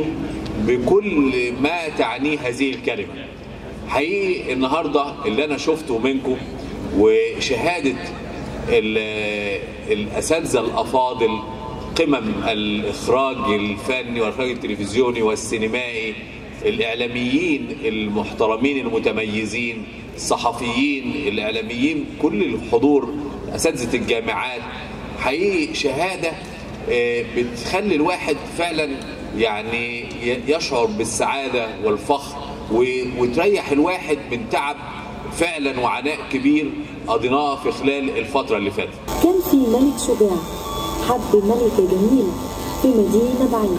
بيوتيوب بكل ما تعنيه هذه الكلمة حقيقي النهاردة اللي أنا شفته منكم وشهادة ال- الأساتذة الأفاضل قمم الإخراج الفني والإخراج التلفزيوني والسينمائي الإعلاميين المحترمين المتميزين الصحفيين الإعلاميين كل الحضور أساتذة الجامعات حقيقي شهادة آه، بتخلي الواحد فعلا يعني ي- يشعر بالسعادة والفخر و- وتريح الواحد من تعب فعلا وعناء كبير قضيناه في خلال الفترة اللي فاتت كان في ملك شجاع حب ملكة جميلة في مدينة بعيدة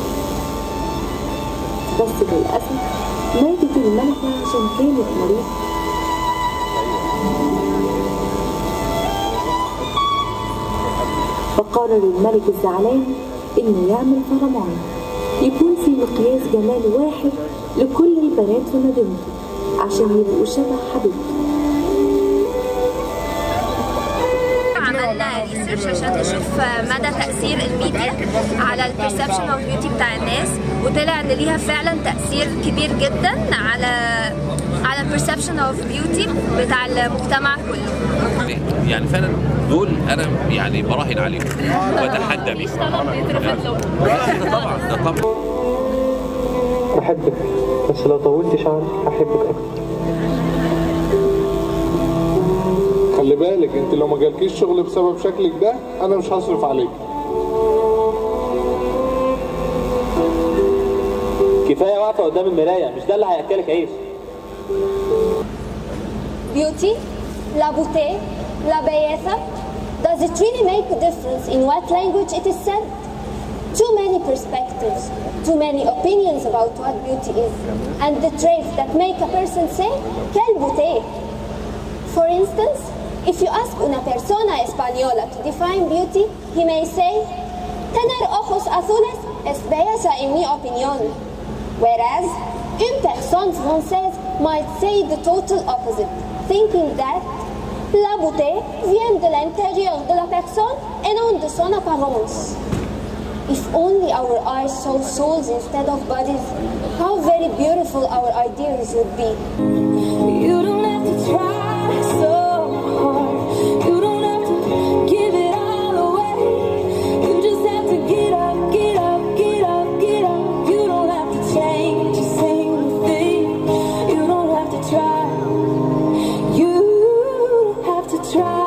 بس للأسف ماتت الملكة عشان كانت مريضة فقرر الملك الزعلان إنه يعمل فرمان يكون في مقياس جمال واحد لكل البنات في مدينته عشان يبقوا شبه حبيبته عملنا ريسيرش عشان نشوف مدى تأثير الميديا على البرسبشن اوف بيوتي بتاع الناس وطلع ان ليها فعلا تأثير كبير جدا على على البرسبشن اوف بيوتي بتاع المجتمع كله يعني فعلا دول انا يعني براهن عليهم وبتحدى بيهم ده طبعا ده طبعا بحبك بس لو طولت شعرك هحبك اكتر خلي بالك انت لو ما جالكيش شغل بسبب شكلك ده انا مش هصرف عليك كفايه واقفه قدام المرايه مش ده اللي هياكلك عيش beauty, la beauté, la belleza? Does it really make a difference in what language it is said? Too many perspectives, too many opinions about what beauty is, and the traits that make a person say, quelle beauté! For instance, if you ask una persona española to define beauty, he may say, tener ojos azules es belleza en mi opinión. Whereas, une personne française might say the total opposite, thinking that la beauté vient de l'intérieur de la personne et non de son apparence. If only our eyes saw souls instead of bodies, how very beautiful our ideas would be. You don't have to try so hard. You don't have to give it all away. You just have to get up, get up, get up, get up. You don't have to change a single thing. You don't have to try. You don't have to try.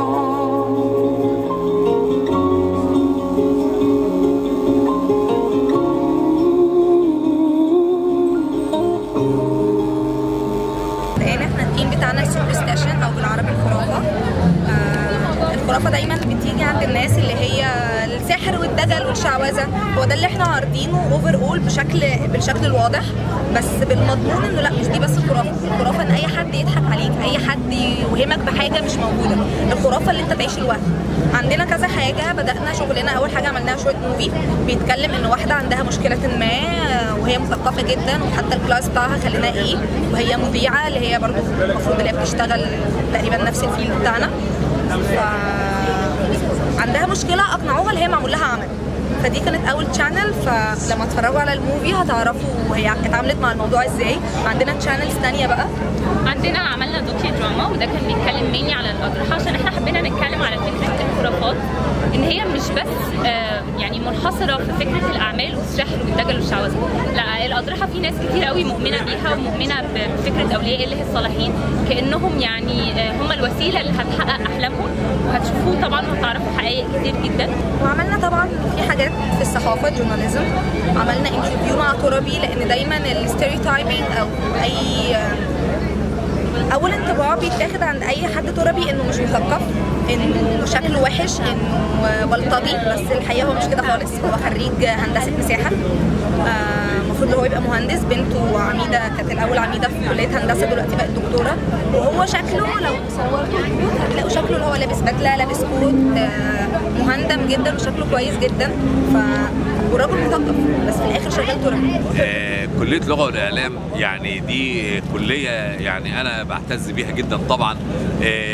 لان احنا التيم بتاعنا السوبرستيشن او بالعربي الخرافه آه، الخرافه دايما بتيجي عند الناس اللي هي السحر والدجل والشعوذه هو ده اللي احنا عارضينه اوفر اول بشكل بالشكل الواضح بس بالمضمون انه لا مش دي بس الخرافه الخرافه ان اي حد يضحك عليك اي حد يوهمك بحاجه مش موجوده الخرافه اللي انت تعيش الوهم عندنا كذا حاجه بدانا شغلنا اول حاجه عملناها شورت موفي بيتكلم ان واحده عندها مشكله ما وهي مثقفه جدا وحتى الكلاس بتاعها خليناه ايه وهي مذيعه اللي هي برضو المفروض اللي هي بتشتغل تقريبا نفس الفيلد بتاعنا ف عندها مشكله اقنعوها اللي هي معمول لها عمل فدي كانت اول تشانل فلما تتفرجوا على الموفي هتعرفوا هي اتعاملت مع الموضوع ازاي عندنا تشانلز تانية بقى عندنا عملنا دوكيو دراما وده كان بيتكلم ميني على الأضرحة عشان احنا حبينا نتكلم على فكرة الخرافات ان هي مش بس آه، يعني منحصرة في فكرة الأعمال والسحر والدجل والشعوذة لا الأضرحة في ناس كتير قوي مؤمنة بيها ومؤمنة بفكرة أولياء الله الصالحين كأنهم يعني آه، هم الوسيلة اللي هتحقق أحلامهم وهتشوفوه طبعا وهتعرفوا حقائق كتير جدا وعملنا طبعا في حاجات في الصحافه جورناليزم عملنا انترفيو مع ترابي لان دايما الستيريوتايبنج او اي اول انطباع بيتاخد عند اي حد ترابي انه مش مثقف انه شكله وحش انه بلطجي بس الحقيقه هو مش كده خالص هو خريج هندسه مساحه آه، المفروض هو يبقى مهندس بنته عميده كانت الاول عميده في كليه هندسه دلوقتي بقت دكتوره وهو شكله لو صورته هتلاقوا شكله اللي هو لابس بدله لابس كوت آه، مهندم جدا وشكله كويس جدا ف وراجل مثقف بس في الاخر شغال ترابي آه، كلية لغة والإعلام يعني دي كلية يعني أنا بعتز بيها جدا طبعا آه،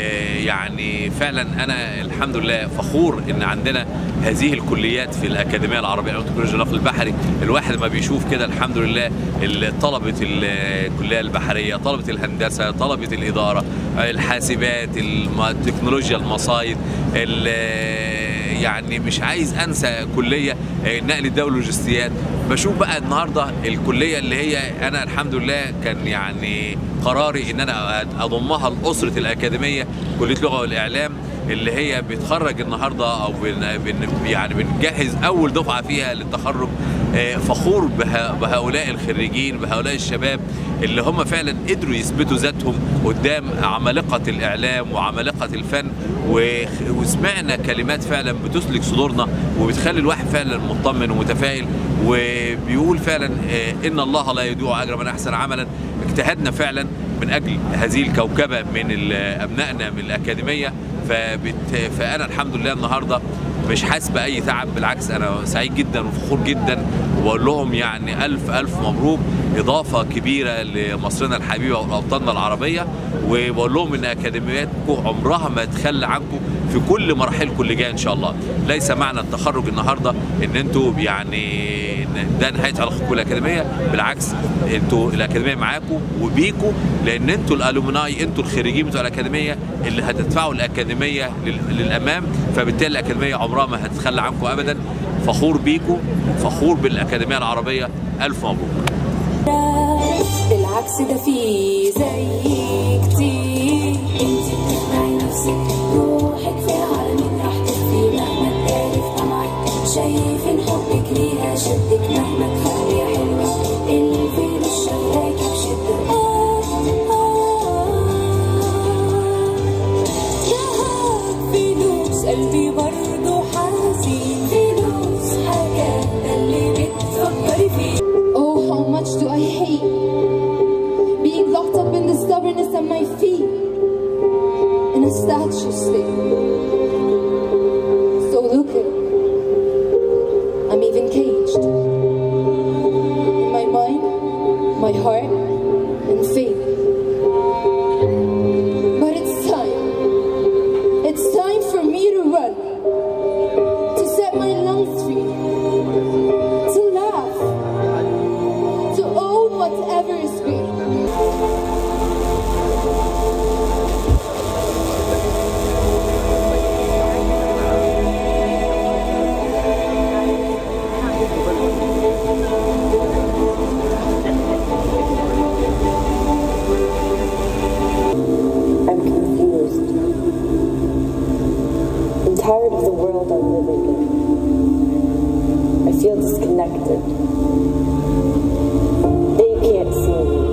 يعني فعلا انا الحمد لله فخور ان عندنا هذه الكليات في الاكاديميه العربيه للتكنولوجيا النقل البحري الواحد ما بيشوف كده الحمد لله ال- طلبه الكليه البحريه طلبه الهندسه طلبه الاداره الحاسبات الم- التكنولوجيا المصايد ال- يعني مش عايز انسى كليه آه، نقل الدولي واللوجستيات بشوف بقى النهارده الكليه اللي هي انا الحمد لله كان يعني قراري ان انا اضمها لاسره الاكاديميه كليه لغه والاعلام اللي هي بتخرج النهارده او بن بن يعني بنجهز اول دفعه فيها للتخرج آه، فخور بها بهؤلاء الخريجين بهؤلاء الشباب اللي هم فعلا قدروا يثبتوا ذاتهم قدام عمالقه الاعلام وعمالقه الفن وخ- وسمعنا كلمات فعلا بتسلك صدورنا وبتخلي الواحد فعلا مطمن ومتفائل وبيقول فعلا آه، ان الله لا يضيع اجر من احسن عملا اجتهدنا فعلا من اجل هذه الكوكبه من ال- ابنائنا من الاكاديميه فبت... فانا الحمد لله النهارده مش حاسس باي تعب بالعكس انا سعيد جدا وفخور جدا وبقول لهم يعني الف الف مبروك اضافه كبيره لمصرنا الحبيبه واوطاننا العربيه وبقول لهم ان اكاديمياتكم عمرها ما تخلى عنكم في كل مراحلكم اللي جايه ان شاء الله ليس معنى التخرج النهارده ان انتوا يعني ده نهايه علاقتكم بالاكاديميه بالعكس انتوا الاكاديميه معاكم وبيكم لان انتوا الالومناي انتوا الخريجين بتوع الاكاديميه اللي هتدفعوا الاكاديميه لل- للامام فبالتالي الاكاديميه عمرها ما هتتخلى عنكم ابدا فخور بيكم فخور بالاكاديميه العربيه الف مبروك بالعكس ده في زي كتير انت بتخدعي نفسك روحك في عالم راحتك فيه مهما تعرف طمعك شايفين حبك ليها شدك مهما تخليها حلوة الفيل الشباك بشدة آه آه فلوس قلبي برضه حزين فلوس حاجات ده اللي بتفكري فيه Oh, how much do I hate being locked up in the stubbornness of my feet in a statue state. So look at I'm even caged in my mind, my heart, and faith. But it's time. It's time for me to run, to set my lungs free, to laugh to own whatever is great. I'm confused. I'm tired of the world I'm living in. I feel disconnected. They can't see me.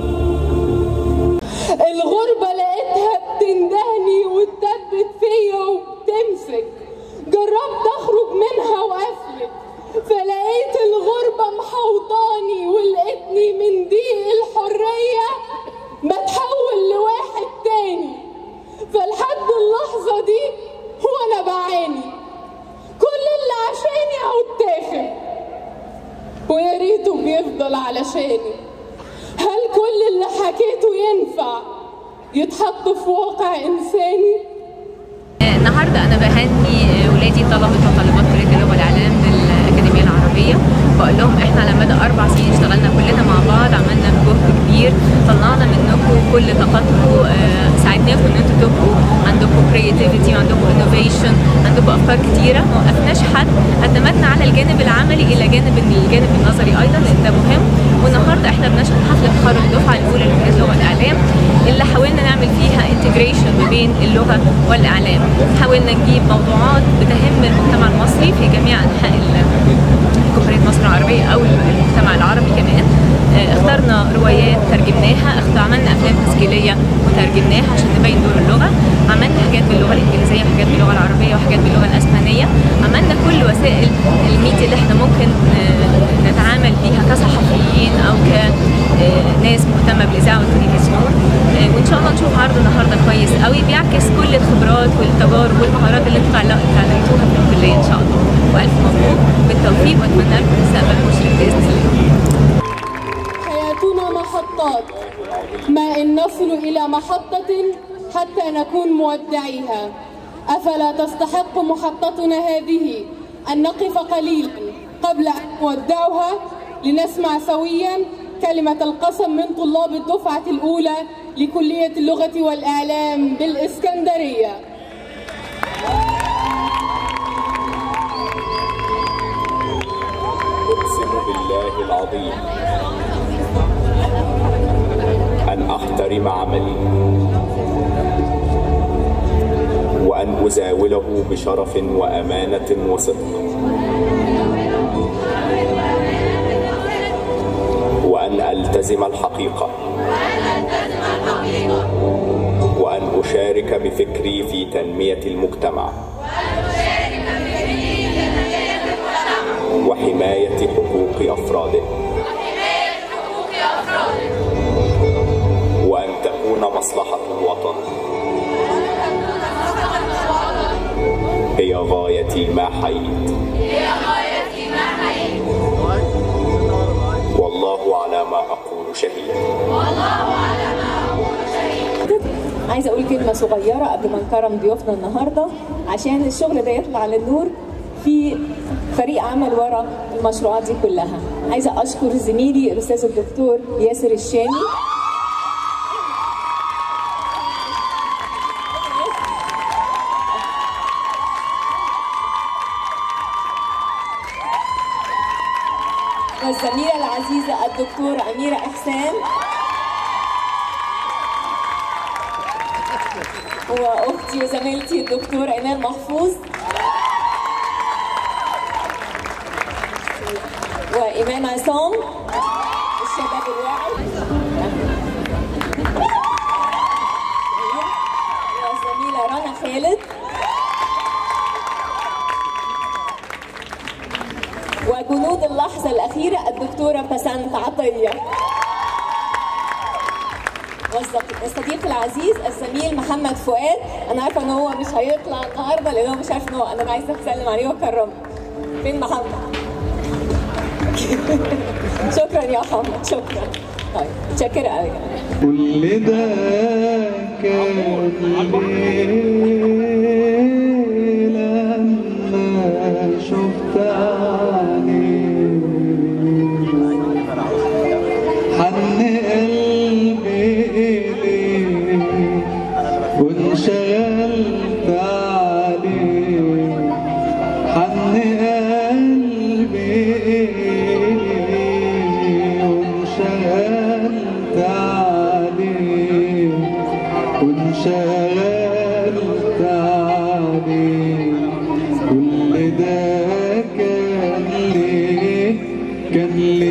الغربة لقيتها بتندهني وتثبت فيا وبتمسك جربت اخرج منها وافلت فلقيت الغربة محوطاني ولقيتني من ضيق الحرية بتحول لواحد تاني فلحد اللحظة دي وانا بعاني كل اللي عشاني اهو اتاخد ويا ريته بيفضل علشاني هل كل اللي حكيته ينفع يتحط في واقع إنساني؟ النهارده انا بهني ولادي طلبه وطالبات كليه اللغه والاعلام بالاكاديميه العربيه بقول لهم احنا على مدى اربع سنين اشتغلنا كلنا مع بعض عملنا جهد كبير طلعنا منكم كل طاقتكم آه، ساعدناكم ان انتوا تبقوا عندكم كرياتيفيتي وعندكم انوفيشن عندكم افكار كتيره ما وقفناش حد اعتمدنا على الجانب العملي الى جانب الجانب النظري ايضا لان ده مهم والنهارده احنا بنشهد حفله تخرج الدفعه الاولى لكليه اللغه والاعلام اللي حاولنا نعمل فيها انتجريشن ما بين اللغه والاعلام حاولنا نجيب موضوعات بتهم المجتمع المصري في جميع انحاء ال- جمهوريه مصر العربيه او المجتمع العربي كمان آه، اخترنا روايات ترجمناها اخت- عملنا افلام تسجيليه وترجمناها عشان نبين دور اللغه عملنا حاجات باللغه الانجليزيه وحاجات باللغه العربيه وحاجات باللغه الاسبانيه عملنا كل وسائل الميديا اللي احنا ممكن آه، نتعامل بيها كصحفيين او كناس مهتمه بالاذاعه والتلفزيون آه، وان شاء الله نشوف عرض النهارده كويس قوي بيعكس كل الخبرات والتجارب والمهارات اللي انتوا اتعلق- اتعلمتوها في الكليه ان شاء الله والف مبروك بالتوفيق واتمنى لكم مستقبل مشرق باذن الله حياتنا محطات ما إن نصل إلى محطة حتى نكون مودعيها أفلا تستحق محطتنا هذه أن نقف قليلا قبل أن نودعها لنسمع سويا كلمة القسم من طلاب الدفعة الأولى لكلية اللغة والإعلام بالإسكندرية أقسم بالله العظيم أن أحترم عملي وأن أزاوله بشرف وأمانة وصدق وأن ألتزم الحقيقة وأن أشارك بفكري في تنمية المجتمع وحماية حقوق أفراده وأن تكون مصلحة الوطن هي غايتي ما حييت والله على ما أقول شهيد عايزه اقول كلمه صغيره قبل ما نكرم ضيوفنا النهارده عشان الشغل ده يطلع للنور في فريق عمل ورا المشروعات دي كلها عايزه اشكر زميلي الاستاذ الدكتور ياسر الشامي والزميله العزيزه الدكتوره اميره احسان واختي وزميلتي الدكتوره ايمان محفوظ وايمان عصام الشباب الواعي والزميله رنا خالد وجنود اللحظه الاخيره الدكتوره بسنت عطيه والصديق الصديق العزيز الزميل محمد فؤاد انا عارفه ان هو مش هيطلع النهارده لان هو مش عارف ان هو انا عايزه اسلم عليه واكرمه فين محمد شكرا يا محمد شكرا طيب متشكره قوي كل ده كان ليه لما شفت عليك حن قلبي إليك وانشغلت عليك حن قلبي إليك وانشغلت عليك وانشغلت عليك كل ده كان ليه كان ليه